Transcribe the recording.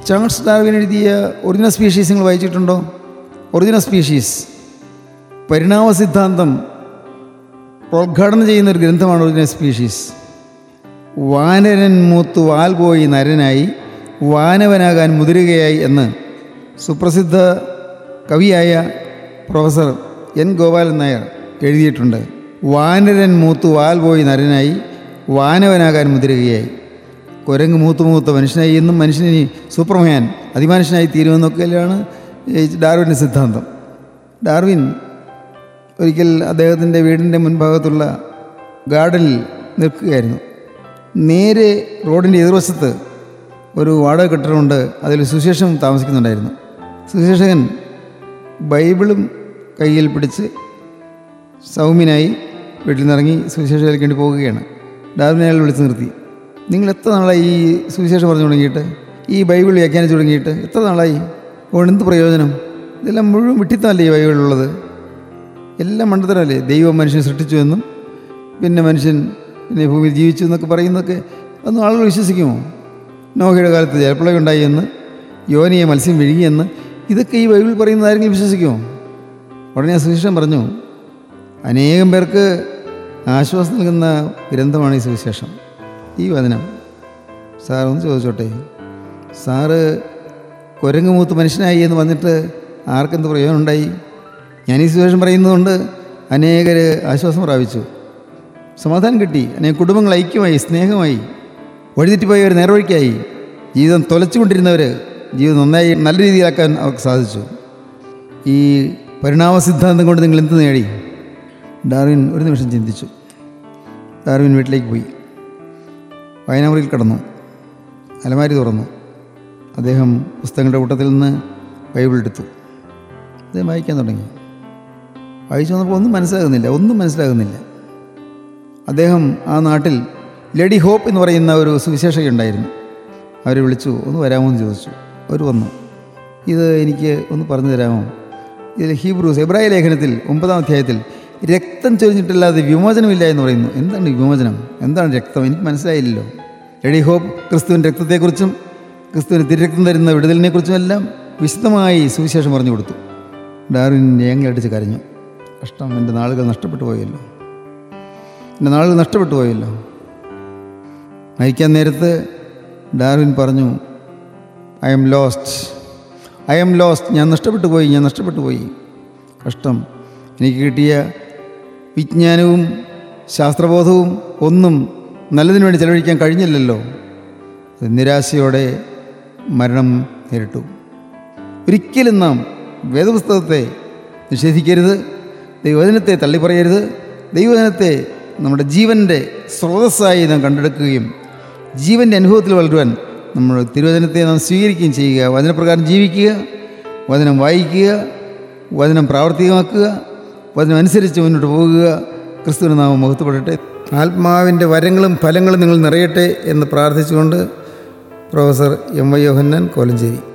Charles Darwin എഴുതിയ original species നിങ്ങൾ വായിച്ചിട്ടുണ്ടോ ഒറിജിനൽ സ്പീഷീസ് പരിണാമ സിദ്ധാന്തം പ്രോദ്ഘാടനം ചെയ്യുന്ന ഒരു ഗ്രന്ഥമാണ് ഒറിജിനൽ സ്പീഷീസ് വാനരൻ മൂത്തു വാൽ പോയി നരനായി വാനവനാകാൻ മുതിരുകയായി എന്ന് സുപ്രസിദ്ധ കവിയായ പ്രൊഫസർ എൻ ഗോപാലൻ നായർ എഴുതിയിട്ടുണ്ട് വാനരൻ മൂത്തു വാൽ പോയി നരനായി വാനവനാകാൻ മുതിരുകയായി കുരങ്ങ് മൂത്ത് മൂത്ത മനുഷ്യനായി എന്നും മനുഷ്യനി സൂപ്പർമാൻ അതിമനുഷ്യനായി തീരുമെന്നൊക്കെയാണ് ഈ ഡാർവിൻ്റെ സിദ്ധാന്തം ഡാർവിൻ ഒരിക്കൽ അദ്ദേഹത്തിൻ്റെ വീടിൻ്റെ മുൻഭാഗത്തുള്ള ഗാർഡനിൽ നിൽക്കുകയായിരുന്നു നേരെ റോഡിൻ്റെ എതിർവശത്ത് ഒരു വാടക കെട്ടിടമുണ്ട് അതിൽ സുശേഷം താമസിക്കുന്നുണ്ടായിരുന്നു സുശേഷകൻ ബൈബിളും കയ്യിൽ പിടിച്ച് സൗമ്യനായി വീട്ടിൽ നിന്നിറങ്ങി സുവിശേഷം വേണ്ടി പോവുകയാണ് ഡാർവിനെ അയാൾ വിളിച്ചു നിർത്തി നിങ്ങൾ എത്ര നാളായി ഈ സുവിശേഷം പറഞ്ഞു തുടങ്ങിയിട്ട് ഈ ബൈബിൾ വ്യാഖ്യാനിച്ചു തുടങ്ങിയിട്ട് എത്ര നാളായി അതുകൊണ്ട് എന്ത് പ്രയോജനം ഇതെല്ലാം മുഴുവൻ വിട്ടിത്തമല്ലേ ഈ ബൈബിളിലുള്ളത് എല്ലാം മണ്ടത്തരമല്ലേ ദൈവം മനുഷ്യനെ സൃഷ്ടിച്ചു എന്നും പിന്നെ മനുഷ്യൻ പിന്നെ ഭൂമിയിൽ ജീവിച്ചു എന്നൊക്കെ പറയുന്നതൊക്കെ ഒന്നും ആളുകൾ വിശ്വസിക്കുമോ നോഹയുടെ കാലത്ത് ജലപ്രളയം ഉണ്ടായി എന്ന് യോനിയെ മത്സ്യം വിഴുങ്ങിയെന്ന് ഇതൊക്കെ ഈ ബൈബിൾ പറയുന്നത് ആരെങ്കിലും വിശ്വസിക്കുമോ ഉടനെ ആ സുവിശേഷം പറഞ്ഞു അനേകം പേർക്ക് ആശ്വാസം നൽകുന്ന ഗ്രന്ഥമാണ് ഈ സുവിശേഷം ഈ വചനം സാർ ഒന്ന് ചോദിച്ചോട്ടെ സാറ് കുരങ്ങ് മൂത്ത് മനുഷ്യനായി എന്ന് വന്നിട്ട് ആർക്കെന്ത് പ്രയോജനം ഉണ്ടായി ഞാൻ ഈ സുവിശേഷം പറയുന്നതുകൊണ്ട് അനേകർ ആശ്വാസം പ്രാപിച്ചു സമാധാനം കിട്ടി അനേക കുടുംബങ്ങൾ ഐക്യമായി സ്നേഹമായി വഴിതെറ്റിപ്പോയവർ നേർവഴിക്കായി ജീവിതം തൊലച്ചുകൊണ്ടിരുന്നവർ ജീവിതം നന്നായി നല്ല രീതിയിലാക്കാൻ അവർക്ക് സാധിച്ചു ഈ പരിണാമ സിദ്ധാന്തം കൊണ്ട് നിങ്ങൾ എന്ത് നേടി ഡാർവിൻ ഒരു നിമിഷം ചിന്തിച്ചു ഡാർവിൻ വീട്ടിലേക്ക് പോയി വായനാമുറിയിൽ കടന്നു അലമാരി തുറന്നു അദ്ദേഹം പുസ്തകങ്ങളുടെ കൂട്ടത്തിൽ നിന്ന് ബൈബിൾ എടുത്തു അദ്ദേഹം വായിക്കാൻ തുടങ്ങി വായിച്ചു വന്നപ്പോൾ ഒന്നും മനസ്സിലാകുന്നില്ല ഒന്നും മനസ്സിലാകുന്നില്ല അദ്ദേഹം ആ നാട്ടിൽ ലേഡി ഹോപ്പ് എന്ന് പറയുന്ന ഒരു സുവിശേഷക ഉണ്ടായിരുന്നു അവരെ വിളിച്ചു ഒന്ന് വരാമോ എന്ന് ചോദിച്ചു അവർ വന്നു ഇത് എനിക്ക് ഒന്ന് പറഞ്ഞു തരാമോ ഇതിൽ ഹീബ്രൂസ് എബ്രായ ലേഖനത്തിൽ ഒമ്പതാം അധ്യായത്തിൽ രക്തം ചൊരിഞ്ഞിട്ടില്ലാതെ വിമോചനമില്ല എന്ന് പറയുന്നു എന്താണ് വിമോചനം എന്താണ് രക്തം എനിക്ക് മനസ്സിലായില്ലല്ലോ ലേഡി ഹോപ്പ് ക്രിസ്തുവിൻ്റെ രക്തത്തെക്കുറിച്ചും ക്രിസ്തുവിന് തിരക്തം തരുന്ന വിടുതലിനെക്കുറിച്ചും എല്ലാം വിശദമായി സുവിശേഷം പറഞ്ഞു കൊടുത്തു ഡാർവിൻ ഏങ്ങലടിച്ച് കരഞ്ഞു കഷ്ടം എൻ്റെ നാളുകൾ നഷ്ടപ്പെട്ടു പോയല്ലോ എൻ്റെ നാളുകൾ നഷ്ടപ്പെട്ടു പോയല്ലോ മരിക്കാൻ നേരത്ത് ഡാർവിൻ പറഞ്ഞു I'm lost I'm lost ഞാൻ നഷ്ടപ്പെട്ടു പോയി ഞാൻ നഷ്ടപ്പെട്ടു പോയി കഷ്ടം എനിക്ക് കിട്ടിയ വിജ്ഞാനവും ശാസ്ത്രബോധവും ഒന്നും നല്ലതിനു വേണ്ടി ചെലവഴിക്കാൻ കഴിഞ്ഞില്ലല്ലോ നിരാശയോടെ മരണം നേരിട്ടു ഒരിക്കലും നാം വേദപുസ്തകത്തെ നിഷേധിക്കരുത് ദൈവവചനത്തെ തള്ളിപ്പറയരുത് ദൈവവചനത്തെ നമ്മുടെ ജീവൻ്റെ സ്രോതസ്സായി നാം കണ്ടെടുക്കുകയും ജീവൻ്റെ അനുഭവത്തിൽ വളരുവാൻ നമ്മൾ തിരുവചനത്തെ നാം സ്വീകരിക്കുകയും ചെയ്യുക വചനപ്രകാരം ജീവിക്കുക വചനം വായിക്കുക വചനം പ്രാവർത്തികമാക്കുക വചനം അനുസരിച്ച് മുന്നോട്ട് പോകുക ക്രിസ്തുവിന് നാമം മുഖത്തുപെടട്ടെ ആത്മാവിൻ്റെ വരങ്ങളും ഫലങ്ങളും നിങ്ങൾ നിറയട്ടെ എന്ന് പ്രാർത്ഥിച്ചുകൊണ്ട് professor M Y Yohannan Kolenchery